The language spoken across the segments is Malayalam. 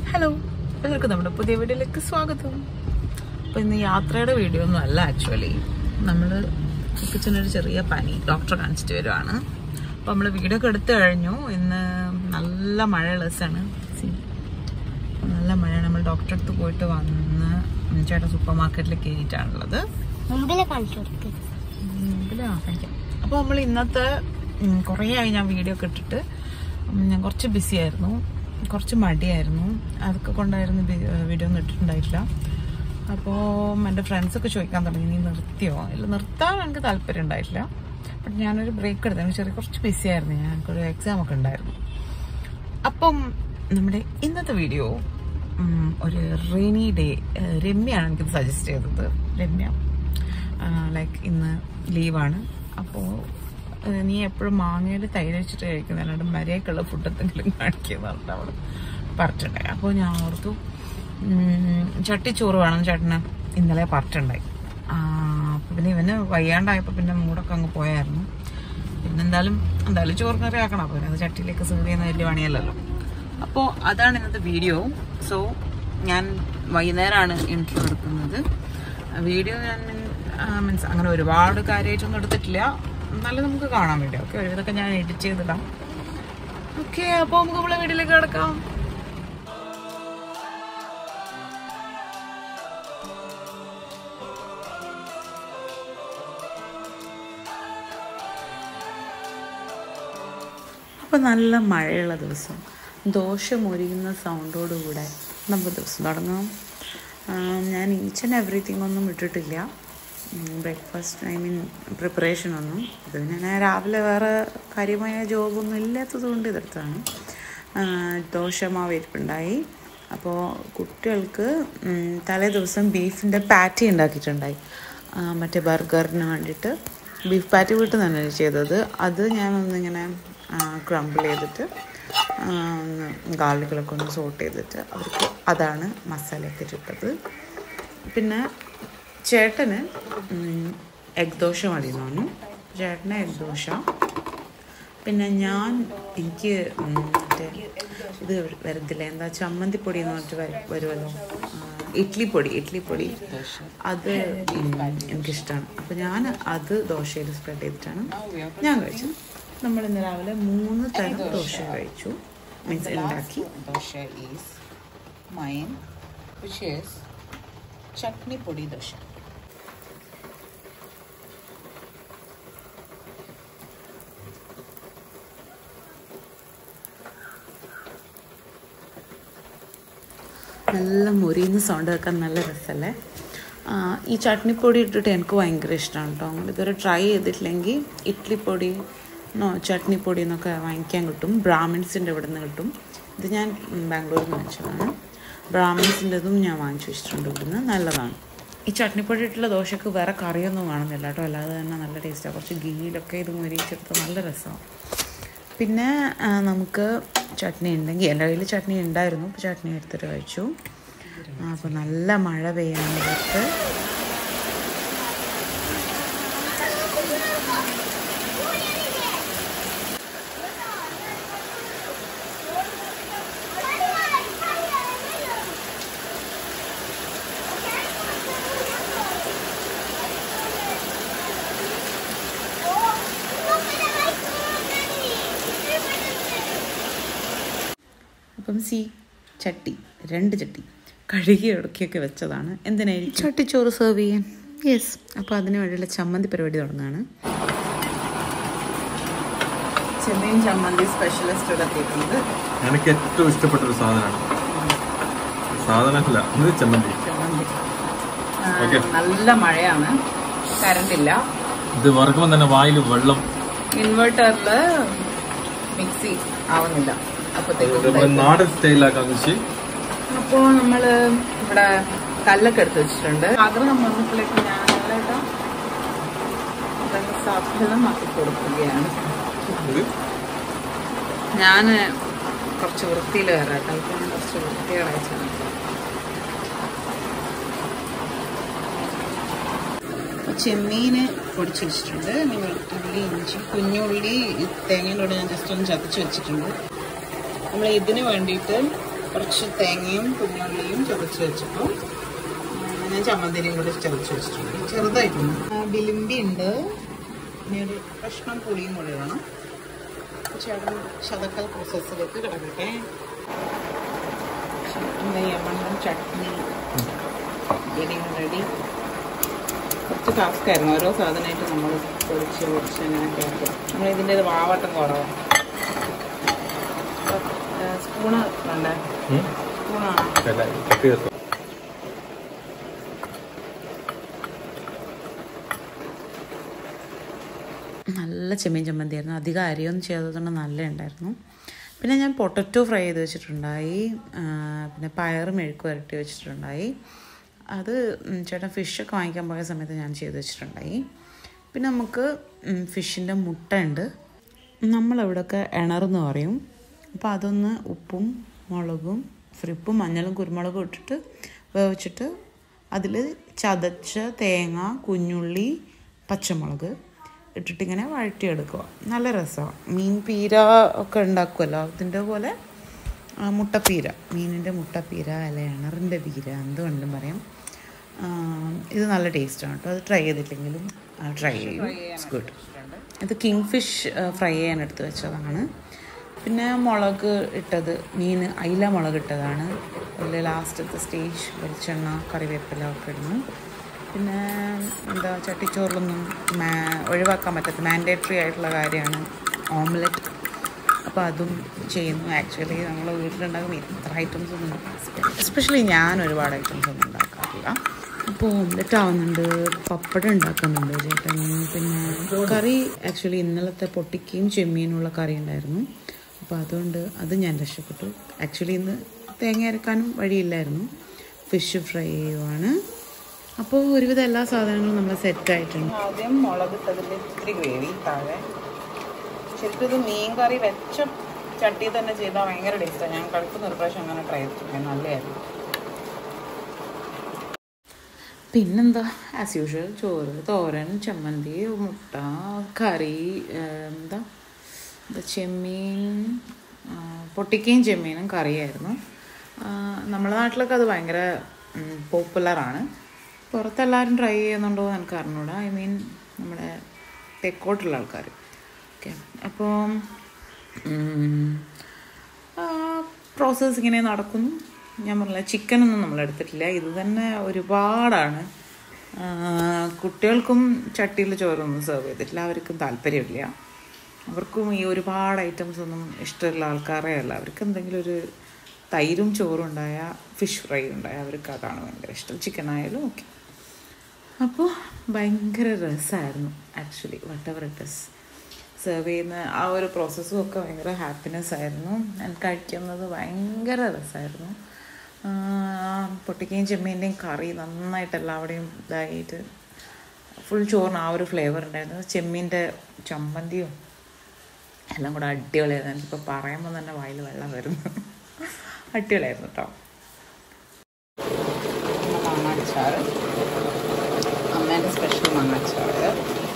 ഹലോ എല്ലാവർക്കും നമ്മുടെ പുതിയ വീഡിയോയിലേക്ക് സ്വാഗതം അപ്പോൾ ഇന്ന് യാത്രയുടെ വീഡിയോ ഒന്നും അല്ല ആക്ച്വലി നമ്മൾ കിച്ചനൊരു ചെറിയ പനി ഡോക്ടറെ കാണിച്ചിട്ട് വരുവാണ് അപ്പോൾ നമ്മൾ വീഡിയോ ഒക്കെ എടുത്തു കഴിഞ്ഞു ഇന്ന് നല്ല മഴയുള്ള ദിവസമാണ് See, നല്ല മഴയാണ് നമ്മൾ ഡോക്ടറെ അടുത്ത് പോയിട്ട് വന്ന് ചേട്ടൻ സൂപ്പർ മാർക്കറ്റിൽ കയറിയിട്ടാണുള്ളത് മുമ്പിലെ കാണിച്ചു കൊടുക്ക് മുമ്പിലാ കാണിക്കാം അപ്പോൾ നമ്മൾ ഇന്നത്തെ ഉം, കുറേ ആയി ഞാൻ വീഡിയോ ഒക്കെ ഇട്ടിട്ട് ഉം, ഞാൻ കുറച്ച് ബിസി ആയിരുന്നു കുറച്ച് മടിയായിരുന്നു അതൊക്കെ കൊണ്ടായിരുന്നു വീഡിയോ ഒന്നും ഇട്ടിട്ടുണ്ടായിട്ടില്ല അപ്പോൾ എൻ്റെ ഫ്രണ്ട്സൊക്കെ ചോദിക്കാൻ തുടങ്ങി നീ നിർത്തിയോ ഇല്ല നിർത്താൻ എനിക്ക് താല്പര്യം ഉണ്ടായിട്ടില്ല ബട്ട് ഞാനൊരു ബ്രേക്ക് എടുത്തു ചെറിയ കുറച്ച് ബിസി ആയിരുന്നു ഞാൻ എനിക്കൊരു എക്സാം ഒക്കെ ഉണ്ടായിരുന്നു അപ്പം നമ്മുടെ ഇന്നത്തെ വീഡിയോ ഉം, ഒരു റെയിനി ഡേ രമ്യയാണ് എനിക്ക് സജസ്റ്റ് ചെയ്തത് രമ്യ ലൈക്ക് ഇന്ന് ലീവാണ് അപ്പോൾ നീ എപ്പോഴും മാങ്ങയിൽ തൈര് വെച്ചിട്ട് കഴിക്കുന്ന അല്ലാണ്ട് മര്യാദക്കുള്ള ഫുഡ് എന്തെങ്കിലും കാണിക്കുന്ന പറഞ്ഞിട്ട് അവൾ പറഞ്ഞിട്ടുണ്ടായി അപ്പോൾ ഞാൻ ഓർത്തു ഉം, ചട്ടിച്ചോറ് വേണം ചേട്ടന് ഇന്നലെ പറഞ്ഞിട്ടുണ്ടായി അപ്പോൾ പിന്നെ ഇവന് വയ്യാണ്ടായപ്പോൾ പിന്നെ മൂടൊക്കെ അങ്ങ് പോയായിരുന്നു പിന്നെ എന്തായാലും എന്തായാലും ചോറ് കറി ആക്കണം അപ്പോൾ അത് ചട്ടിയിലേക്ക് സെർവ് ചെയ്യുന്ന വലിയ പണിയല്ലല്ലോ അപ്പോൾ അതാണ് ഇന്നത്തെ വീഡിയോ സോ ഞാൻ വൈകുന്നേരമാണ് ഇൻട്രോ എടുക്കുന്നത് വീഡിയോ ഞാൻ മീൻസ് അങ്ങനെ ഒരുപാട് കാര്യമായിട്ടൊന്നും എടുത്തിട്ടില്ല എന്നാലും നമുക്ക് കാണാൻ വേണ്ടി ഓക്കെ ഒരുവിധമൊക്കെ ഞാൻ എഡിറ്റ് ചെയ്തിടാം ഓക്കെ അപ്പോൾ നമുക്ക് നമ്മളെ വീട്ടിലേക്ക് കിടക്കാം അപ്പോൾ നല്ല മഴയുള്ള ദിവസം ദോശ മൊരിയുന്ന സൗണ്ടോടുകൂടെ നമുക്ക് ദിവസം തുടങ്ങാം ആ, ഞാൻ ഈച്ച് ആൻഡ് എവറിത്തിങ് ഒന്നും ഇട്ടിട്ടില്ല ബ്രേക്ക്ഫാസ്റ്റ് ഐ മീൻ പ്രിപ്പറേഷൻ ഒന്നും ഇത് പിന്നെ ഞാൻ രാവിലെ വേറെ കാര്യമായ ജോബൊന്നും ഇല്ലാത്തത് കൊണ്ട് ഇതെടുത്താണ് ആ, ദോശ മാവ് ഇരിപ്പുണ്ടായി അപ്പോൾ കുട്ടികൾക്ക് ഉം, തലേ ദിവസം ബീഫിൻ്റെ പാറ്റി ഉണ്ടാക്കിയിട്ടുണ്ടായി ആ, മറ്റേ ബർഗറിന് വേണ്ടിയിട്ട് ബീഫ് പാറ്റി വീട്ടിൽ തന്നെ ചെയ്തത് അത് ഞാനൊന്നിങ്ങനെ ക്രംബിൾ ചെയ്തിട്ട് ഗാർലിക്കിലൊക്കെ ഒന്ന് സോട്ട് ചെയ്തിട്ട് അവർക്ക് അതാണ് മസാലയൊക്കെ ഇട്ടത് പിന്നെ ചേട്ടന് എഗ് ദോശ മതി എന്ന് പറഞ്ഞു ചേട്ടന് എഗ് ദോശ പിന്നെ ഞാൻ എനിക്ക് ഉം, മറ്റേ ഇത് വരത്തില്ല എന്താ ചമ്മന്തിപ്പൊടി എന്ന് പറഞ്ഞിട്ട് വര- വരുമല്ലോ ആ, ഇഡ്ലിപ്പൊടി ഇഡ്ലിപ്പൊടി അത് ഉം, എനിക്കിഷ്ടമാണ് അപ്പം ഞാൻ അത് ദോശയിൽ സ്പ്രെഡ് ചെയ്തിട്ടാണ് ഞാൻ കഴിച്ചത് നമ്മൾ ഇന്ന് രാവിലെ മൂന്ന് തരം ദോശ കഴിച്ചു മീൻസ് ഉണ്ടാക്കി dosa is main which is chutney podi dosa നല്ല മുരിയുന്ന സൗണ്ട് കേൾക്കാൻ നല്ല രസമല്ലേ ആ, ഈ ചട്നിപ്പൊടി ഇട്ടിട്ട് എനിക്ക് ഭയങ്കര ഇഷ്ടമാണ് കേട്ടോ നിങ്ങൾ ഇതുവരെ ട്രൈ ചെയ്തിട്ടില്ലെങ്കിൽ ഇഡ്ലിപ്പൊടി നോ ചട്നിപ്പൊടി എന്നൊക്കെ വാങ്ങിക്കാൻ കിട്ടും ബ്രാഹ്മിൻസിൻ്റെ ഇവിടെ നിന്ന് കിട്ടും ഇത് ഞാൻ ഉം, ബാംഗ്ലൂരിൽ നിന്ന് വാങ്ങിച്ചതാണ് ബ്രാഹ്മിൻസിൻ്റെതും ഞാൻ വാങ്ങിച്ചു വെച്ചിട്ടുണ്ട് ഇവിടുന്ന് നല്ലതാണ് ഈ ചട്നിപ്പൊടി ഇട്ടുള്ള ദോശക്ക് വേറെ കറിയൊന്നും വേണമെന്നില്ല കേട്ടോ അല്ലാതെ തന്നെ നല്ല ടേസ്റ്റാണ് കുറച്ച് ഗീയിലൊക്കെ ഇത് മുരിച്ചെടുത്ത് നല്ല രസമാണ് പിന്നെ ആ, നമുക്ക് ചട്നി ഉണ്ടെങ്കിൽ എൻ്റെ കയ്യിൽ ചട്നി ഉണ്ടായിരുന്നു അപ്പോൾ ചട്നി എടുത്തിട്ട് കഴിച്ചു അപ്പോൾ നല്ല മഴ പെയ്യാനായിട്ട് അപ്പം സി ചട്ടി രണ്ട് ചട്ടി കഴുകി ഇടക്കിയൊക്കെ വെച്ചതാണ് എന്തിനായിരിക്കും ചട്ടിച്ചോറ് സെർവ് ചെയ്യാൻ യെസ് അപ്പോൾ അതിന് വേണ്ടിയുള്ള ചമ്മന്തി പരിപാടി തുടങ്ങാണ് ചെമ്മീൻ ചമ്മന്തി സ്പെഷ്യലിസ്റ്റ് ഇവിടെ എത്തിയിട്ടുണ്ട് എനിക്ക് ഏറ്റവും ഇഷ്ടപ്പെട്ട ഒരു സാധനമാണ് സാധനമല്ല ഇത് ചമ്മന്തി ചമ്മന്തി ആ, Okay. നല്ല മഴയാണ് കറണ്ട് ഇല്ല ഇത് വറക്കുമ്പോൾ തന്നെ വായിൽ വെള്ളം ഇൻവെർട്ടറില് മിക്സി ആവുന്നില്ല അപ്പത്തേക്കും നമ്മുടെ നാടൻ സ്റ്റൈലാക്കാന്ന് വെച്ച് അപ്പോൾ നമ്മള് ഇവിടെ കല്ലൊക്കെ എടുത്ത് വെച്ചിട്ടുണ്ട് ആഗ്രഹം വന്നപ്പോഴേക്കും ഞാൻ നല്ലതായിട്ട് ഇതൊക്കെ സാഫല്യമാക്കി കൊടുക്കുകയാണ് ഇത് ഞാൻ കുറച്ച് വൃത്തിയിൽ കയറാട്ടോ ഇപ്പൊ ഞാൻ കുറച്ച് വൃത്തികളയച്ചാണ് ചെമ്മീന് പൊടിച്ചു വെച്ചിട്ടുണ്ട് ഇനി വെളുത്തുള്ളി ഇഞ്ചി കുഞ്ഞുള്ളി ഈ തേങ്ങയിലൂടെ ഞാൻ ജസ്റ്റ് ഒന്ന് ചതച്ച് വെച്ചിട്ടുണ്ട് നമ്മൾ ഇതിന് വേണ്ടിയിട്ട് കുറച്ച് തേങ്ങയും കുഞ്ഞുള്ളിയും ചതച്ച് വെച്ചിട്ടു ആ, ഞാൻ ചമ്മന്തിരിയും കൂടി ചതച്ച് വെച്ചിട്ടുണ്ട് ചെറുതായിട്ടുണ്ട് ആ, ബിലിമ്പി ഉണ്ട് ഇനി ഒരു കഷ്ണം പുളിയും കൂടി വേണം ചേട്ടൻ ശതക്കൽ പ്രോസസ്സിലേക്ക് കിടക്കട്ടെ നെയ്യമണ്ണം ചട്നി ഗെറ്റിംഗ് റെഡി കുറച്ച് ടാസ്ക് ആയിരുന്നു ഓരോ സാധനമായിട്ട് നമ്മൾ പൊടിച്ച് പൊടിച്ച് അങ്ങനെയൊക്കെ ആക്കും നമ്മൾ ഇതിൻ്റെ ഒരു വാവട്ടം കുറവാണ് സ്പൂണ് വേണ്ടേ സ്പൂണാണ് കട്ട് ചെയ്തോ നല്ല ചെമ്മീൻ ചമ്മന്തിയായിരുന്നു അധികം അരിയൊന്നും ചെയ്യാത്തതുകൊണ്ട് നല്ല ഉണ്ടായിരുന്നു പിന്നെ ഞാൻ പൊട്ടറ്റോ ഫ്രൈ ചെയ്ത് വെച്ചിട്ടുണ്ടായി ആ, പിന്നെ പയർ മെഴുക്ക് വരട്ടി വെച്ചിട്ടുണ്ടായി അത് ഉം, ചേട്ടൻ ഫിഷൊക്കെ വാങ്ങിക്കാൻ പോയ സമയത്ത് ഞാൻ ചെയ്ത് വെച്ചിട്ടുണ്ടായി പിന്നെ നമുക്ക് ഫിഷിൻ്റെ മുട്ട ഉണ്ട് നമ്മളവിടെയൊക്കെ ഇണർന്ന് പറയും അപ്പോൾ അതൊന്ന് ഉപ്പും മുളകും ഫ്രിപ്പും മഞ്ഞളും കുരുമുളകും ഇട്ടിട്ട് വേവിച്ചിട്ട് അതിൽ ചതച്ച തേങ്ങ കുഞ്ഞുള്ളി പച്ചമുളക് ഇട്ടിട്ടിങ്ങനെ വഴറ്റിയെടുക്കുക നല്ല രസമാണ് മീൻ പീര ഒക്കെ ഉണ്ടാക്കുമല്ലോ അതിൻ്റെ പോലെ ആ, മുട്ടപ്പീര മീനിൻ്റെ മുട്ടപ്പീര അല്ല ഇണറിൻ്റെ പീര എന്ത് വേണമെങ്കിലും പറയാം ആ, ഇത് നല്ല ടേസ്റ്റാണ് കേട്ടോ അത് ട്രൈ ചെയ്തിട്ടില്ലെങ്കിലും ട്രൈ ചെയ്യും ഇറ്റ്സ് ഗുഡ് ഇത് കിങ് ഫിഷ് ഫ്രൈ ചെയ്യാൻ എടുത്ത് വെച്ചതാണ് പിന്നെ മുളക് ഇട്ടത് മീൻ അയില മുളക് ഇട്ടതാണ് അതിൽ ലാസ്റ്റത്തെ സ്റ്റേജ് വെളിച്ചെണ്ണ കറിവേപ്പില ഒക്കെ ഇടുന്നു പിന്നെ എന്താ ചട്ടിച്ചോറിലൊന്നും മാ ഒഴിവാക്കാൻ പറ്റാത്ത മാൻഡേറ്ററി ആയിട്ടുള്ള കാര്യമാണ് ഓംലെറ്റ് അപ്പോൾ അതും ചെയ്യുന്നു ആക്ച്വലി നമ്മൾ വീട്ടിലുണ്ടാകുമ്പോൾ ഇത്ര ഐറ്റംസ് ഒന്നും എസ്പെഷ്യലി ഞാൻ ഒരുപാട് ഐറ്റംസ് ഒന്നും ഉണ്ടാക്കാറില്ല അപ്പോൾ ഓംലെറ്റ് ആവുന്നുണ്ട് പപ്പടം ഉണ്ടാക്കുന്നുണ്ട് ചേട്ടൻ പിന്നെ കറി ആക്ച്വലി ഇന്നലത്തെ പൊട്ടിക്കയും ചെമ്മീനുള്ള കറി ഉണ്ടായിരുന്നു അപ്പോൾ അതുകൊണ്ട് അത് ഞാൻ രക്ഷപ്പെട്ടു ആക്ച്വലി ഇന്ന് തേങ്ങ അരക്കാനും വഴിയില്ലായിരുന്നു ഫിഷ് ഫ്രൈ ചെയ്യുവാണ് അപ്പോൾ ഒരുവിധം എല്ലാ സാധനങ്ങളും നമ്മൾ സെറ്റ് ആയിട്ടുണ്ട് ആദ്യം മുളക് ഇട്ടതിൽ ഇത്തിരി ഗ്രേവി താഴെ ശരിക്കും ഇത് മീൻ കറി വെച്ച ചട്ടി തന്നെ ചെയ്താൽ ഭയങ്കര ടേസ്റ്റാണ് ഞാൻ കഴിക്കുന്ന ഒരു പ്രാവശ്യം അങ്ങനെ ട്രൈ ചെയ്തിട്ടുണ്ട് നല്ലതായിരുന്നു പിന്നെന്താ ആസ് യൂഷ്വൽ ചോറ് തോരൻ ചമ്മന്തി മുട്ട കറി ഏഹ് എന്താ എന്താ ചെമ്മീൻ ആ, പൊട്ടിക്കയും ചെമ്മീനും കറിയായിരുന്നു ആ, നമ്മുടെ നാട്ടിലൊക്കെ അത് ഭയങ്കര പോപ്പുലറാണ് പുറത്തെല്ലാവരും ട്രൈ ചെയ്യുന്നുണ്ടോ എന്ന് എനിക്ക് അറിഞ്ഞൂടാ ഐ മീൻ നമ്മുടെ തെക്കോട്ടുള്ള ആൾക്കാർ ഓക്കെ അപ്പോൾ പ്രോസസ്സ് ഇങ്ങനെ നടക്കുന്നു ഞാൻ പറഞ്ഞില്ല ചിക്കനൊന്നും നമ്മൾ എടുത്തിട്ടില്ല ഇത് തന്നെ ഒരുപാടാണ് ആ, കുട്ടികൾക്കും ചട്ടിയിൽ ചോറൊന്നും സെർവ് ചെയ്തിട്ടില്ല അവർക്കും താല്പര്യമില്ല അവർക്കും ഈ ഒരുപാട് ഐറ്റംസ് ഒന്നും ഇഷ്ടമുള്ള ആൾക്കാരേ അല്ല അവർക്ക് എന്തെങ്കിലും ഒരു തൈരും ചോറും ഉണ്ടായ ഫിഷ് ഫ്രൈ ഉണ്ടായ അവർക്ക് അതാണ് ഭയങ്കര ഇഷ്ടം ചിക്കൻ ആയാലും ഓക്കെ അപ്പോൾ ഭയങ്കര രസമായിരുന്നു actually whatever it is serve ചെയ്യുന്ന ആ ഒരു പ്രോസസ്സും ഒക്കെ ഭയങ്കര ഹാപ്പിനെസ് ആയിരുന്നു ഞാൻ കഴിക്കുന്നത് ഭയങ്കര രസമായിരുന്നു പൊട്ടിക്കയും ചെമ്മീൻ്റെയും കറി നന്നായിട്ട് എല്ലാവിടെയും ഇതായിട്ട് ഫുൾ ചോറിന് ആ ഒരു ഫ്ലേവർ ഉണ്ടായിരുന്നു ചെമ്മീൻ്റെ ചമ്മന്തിയും എല്ലാം കൂടെ അടിപൊളിയായിരുന്നു എനിക്കിപ്പോൾ പറയുമ്പോൾ തന്നെ വായിൽ വെള്ളം വരുന്നു അടിപൊളിയായിരുന്നു കേട്ടോ മാങ്ങാച്ചാറ് അമ്മേൻ്റെ സ്പെഷ്യൽ മാങ്ങാച്ചാറ്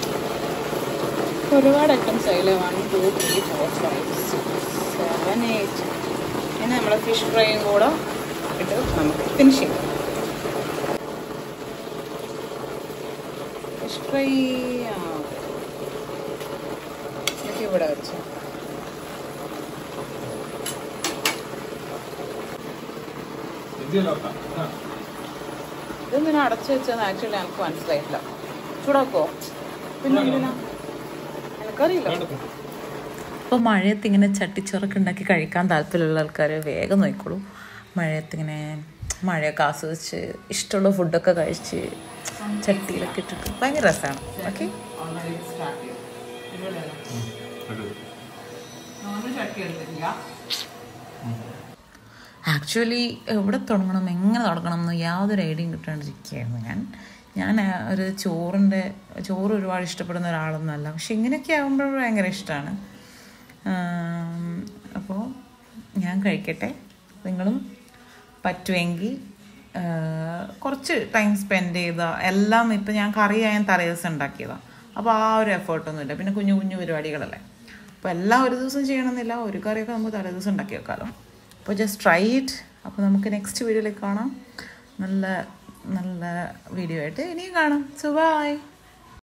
ഒരുപാട് ഐറ്റംസ് അതിൽ one two three four five six seven eight ഇനി നമ്മൾ ഫിഷ് ഫ്രൈയും കൂടെ ഇട്ട് നമുക്ക് ഫിനിഷ് ചെയ്യാം ഫിഷ് ഫ്രൈ എനിക്ക് ഇവിടെ വെച്ചു ഇതെന്തിനാ അടച്ചു വെച്ചതെന്ന് ആക്ച്വലി എനിക്ക് മനസ്സിലായിട്ടില്ല ചൂടാക്കോ പിന്നെ എന്തിനാ എനിക്കറിയില്ല അപ്പോൾ മഴയത്ത് ഇങ്ങനെ ചട്ടിച്ചോറൊക്കെ ഉണ്ടാക്കി കഴിക്കാൻ താല്പര്യമുള്ള ആൾക്കാർ വേഗം നോക്കിക്കോളൂ മഴയത്ത് ഇങ്ങനെ മഴയൊക്കെ ആസ്വദിച്ച് ഇഷ്ടമുള്ള ഫുഡൊക്കെ കഴിച്ച് ചട്ടിയിലൊക്കെ ഇട്ടിട്ട് ഭയങ്കര രസമാണ് ഓക്കെ ആക്ച്വലി എവിടെ തുടങ്ങണം എങ്ങനെ തുടങ്ങണം എന്ന് യാതൊരു ഐഡിയയും കിട്ടാണ്ടിരിക്കുകയായിരുന്നു ഞാൻ ഞാൻ ആ, ഒരു ചോറിൻ്റെ ചോറ് ഒരുപാട് ഇഷ്ടപ്പെടുന്ന ഒരാളൊന്നുമല്ല പക്ഷെ ഇങ്ങനെയൊക്കെ ആകുമ്പോൾ ഭയങ്കര ഇഷ്ടമാണ് അപ്പോൾ ഞാൻ കഴിക്കട്ടെ നിങ്ങളും പറ്റുമെങ്കിൽ ആ, കുറച്ച് ടൈം സ്പെൻഡ് ചെയ്ത എല്ലാം ഇപ്പം ഞാൻ കറിയായാലും തലേ ദിവസം ഉണ്ടാക്കിയതാണ് അപ്പോൾ ആ ഒരു എഫേർട്ടൊന്നുമില്ല പിന്നെ കുഞ്ഞു കുഞ്ഞു പരിപാടികളല്ലേ അപ്പോൾ എല്ലാം ഒരു ദിവസം ചെയ്യണമെന്നില്ല ഒരു കറിയൊക്കെ നമുക്ക് തലേ ദിവസം ഉണ്ടാക്കി വെക്കാമല്ലോ അപ്പോൾ ജസ്റ്റ് ട്രൈ ഇറ്റ് അപ്പോൾ നമുക്ക് നെക്സ്റ്റ് വീഡിയോയിലേക്ക് കാണാം നല്ല നല്ല വീഡിയോ ആയിട്ട് ഇനിയും കാണാം സോ ബൈ